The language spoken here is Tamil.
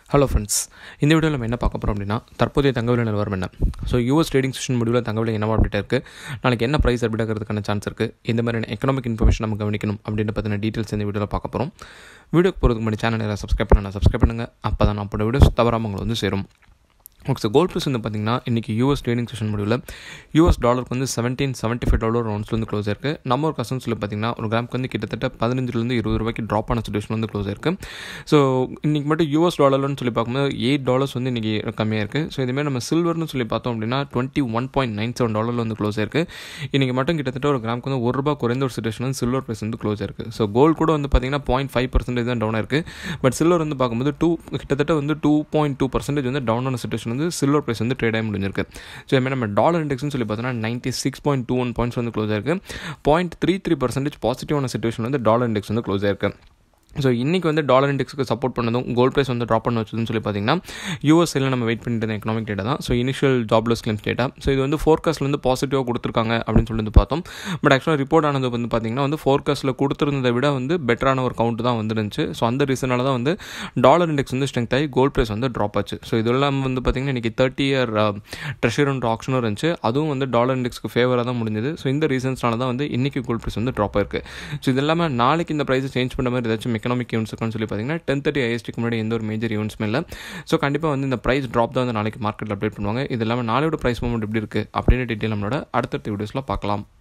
ஹலோ ஃப்ரெண்ட்ஸ் இந்த வீடியோவில் நம்ம என்ன பார்க்க போகிறோம் அப்படின்னா தற்போதைய தங்க விலை நிலவரம் என்ன ஸோ யூஎஸ் ட்ரேடிங் செஷன் முடிவில் தங்க விலை என்னவா அப்டேட் இருக்குது நாளைக்கு என்ன ப்ரைஸ் அப்டேட் ஆகிறதுக்கான சான்ஸ் இருக்குது இந்த மாதிரியான எக்கனாமிக் இன்ஃபர்மேஷன் நம்ம கவனிக்கணும் அப்படின்ற பற்றின டீட்டெயில்ஸ் இந்த வீடியோவில் பார்க்க போகிறோம் வீடியோக்கு போகிறதுக்கு முன்னாடி சேனல் யாராவது சப்ஸ்கிரைப் பண்ண சப்ஸ்கிரைப் பண்ணுங்கள் அப்போ தான் நான் போட வீடியோஸ் தவறாமல் உங்களை வந்து சேரும் ஓகே சார் கோல்ட் ப்ரைஸ் வந்து பார்த்தீங்கன்னா இன்றைக்கி யூஎஸ் ட்ரேடிங் செஷன் முடிவில் யூஎஸ் டாலருக்கு வந்து seventeen seventy five dollar rounds வந்து க்ளோஸ் ஆயிருக்கு நம்ம ஒரு கஸ்டம்ஸில் பார்த்தீங்கன்னா ஒரு கிராமுக்கு வந்து கிட்டத்தட்ட பதினஞ்சுலேருந்து இருபது ரூபாய்க்கு ட்ராப் ஆன சுச்சுவேஷன் வந்து க்ளோஸ் ஆயிருக்கு ஸோ இன்றைக்கி மட்டும் யூஎஸ் டாலர்னு சொல்லி பார்க்கும்போது எயிட் டாலர்ஸ் வந்து இன்றைக்கி கம்மியாக இருக்குது ஸோ இதுமாதிரி நம்ம சில்வர்னு சொல்லி பார்த்தோம் அப்படின்னா twenty one point nine seven டாலரில் வந்து க்ளோஸ் ஆயிருக்கு இன்றைக்கி மட்டும் கிட்டத்தட்ட ஒரு கிராமுக்கு வந்து ஒரு ரூபா குறைந்த ஒரு சுச்சுவேஷன் வந்து சில்வர் ப்ரைஸ் வந்து க்ளோஸ் ஆயிருக்கு ஸோ கோல்டு கூட வந்து பார்த்தீங்கன்னா பாயிண்ட் ஃபைவ் பர்சன்டேஜ் தான் டவுன் இருக்குது பட் சில்வர் வந்து பார்க்கும்போது டூ கிட்டத்தட்ட வந்து டூ பாயிண்ட் டூ பர்சன்டேஜ் வந்து டவுன் ஆன சுச்சுவேஷன் வந்து சில்வர் ப்ரைஸ் வந்து ட்ரேட் ஆகி முடிஞ்சிருக்கு ஸோ இதுமாதிரி நம்ம டாலர் இண்டெக்ஸ்னு சொல்லி பார்த்தோன்னா ninety six point two one points வந்து க்ளோஸ் ஆயிருக்கு பாயிண்ட் த்ரீ த்ரீ பர்சன்டேஜ் பாசிட்டிவான சுச்சுவேஷன் வந்து டாலர் இண்டெக்ஸ் வந்து க்ளோஸ் ஆயிருக்கு ஸோ இன்றைக்கி வந்து டாலர் இண்டெக்ஸுக்கு சப்போர்ட் பண்ணதும் கோல்ட் ப்ரைஸ் வந்து ட்ராப் பண்ண வச்சதுன்னு சொல்லி பார்த்தீங்கன்னா யூஎஸ்எல்ல நம்ம வெயிட் பண்ணிட்டு இருந்த எக்கனாமிக் டேட்டா தான் so initial jobless claims data so இது வந்து ஃபோர்காஸ்ட்டில் வந்து பாசிட்டிவாக கொடுத்துருக்காங்க அப்படின்னு சொல்லி வந்து பார்த்தோம் பட் ஆக்சுவலாக ரிப்போர்ட் ஆனது வந்து பார்த்தீங்கன்னா வந்து ஃபோர்காஸ்ட்டில் கொடுத்துருந்ததை விட வந்து பெட்டரான ஒரு கவுண்ட் தான் வந்துருந்துச்சு ஸோ அந்த ரீசனால தான் வந்து டாலர் இண்டெக்ஸ் வந்து ஸ்ட்ரென்த் ஆகி கோல்ட் ப்ரைஸ் வந்து ட்ராப் ஆச்சு ஸோ இதெல்லாம் வந்து பார்த்தீங்கன்னா இன்றைக்கி தேர்ட்டி இயர் ட்ரெஷர் ஆப்ஷனும் இருந்துச்சு அதுவும் வந்து டாலர் இண்டெக்ஸ்க்கு ஃபேவராக தான் முடிஞ்சது ஸோ இந்த ரீசன்ஸ்னால தான் வந்து இன்றைக்கி கோல்ட் ப்ரைஸ் வந்து ட்ராப் ஆயிருக்கு ஸோ இது இல்லாமல் நாளைக்கு இந்த ப்ரைஸை சேஞ்ச் பண்ண மாதிரி ஏதாச்சும் எக்கனாமிக் யூனிட்ஸ் இருக்குன்னு சொல்லி பார்த்தீங்கன்னா டென் தேர்ட்டி ஐஎஸ்டிக்கு முன்னாடி எந்த ஒரு மேஜர் ஈவெண்ட்ஸுமே இல்லை ஸோ கண்டிப்பாக வந்து இந்த ப்ரைஸ் ட்ராப் தான் வந்து நாளைக்கு மார்க்கெட்டில் அப்டேட் பண்ணுவாங்க இது இல்லாமல் நாளையோட ப்ரைஸ் மூமெண்ட் எப்படி இருக்குது அப்படின்னு டீட்டெயில் நம்மளோட அடுத்தடுத்த வீடியோஸில் பார்க்கலாம்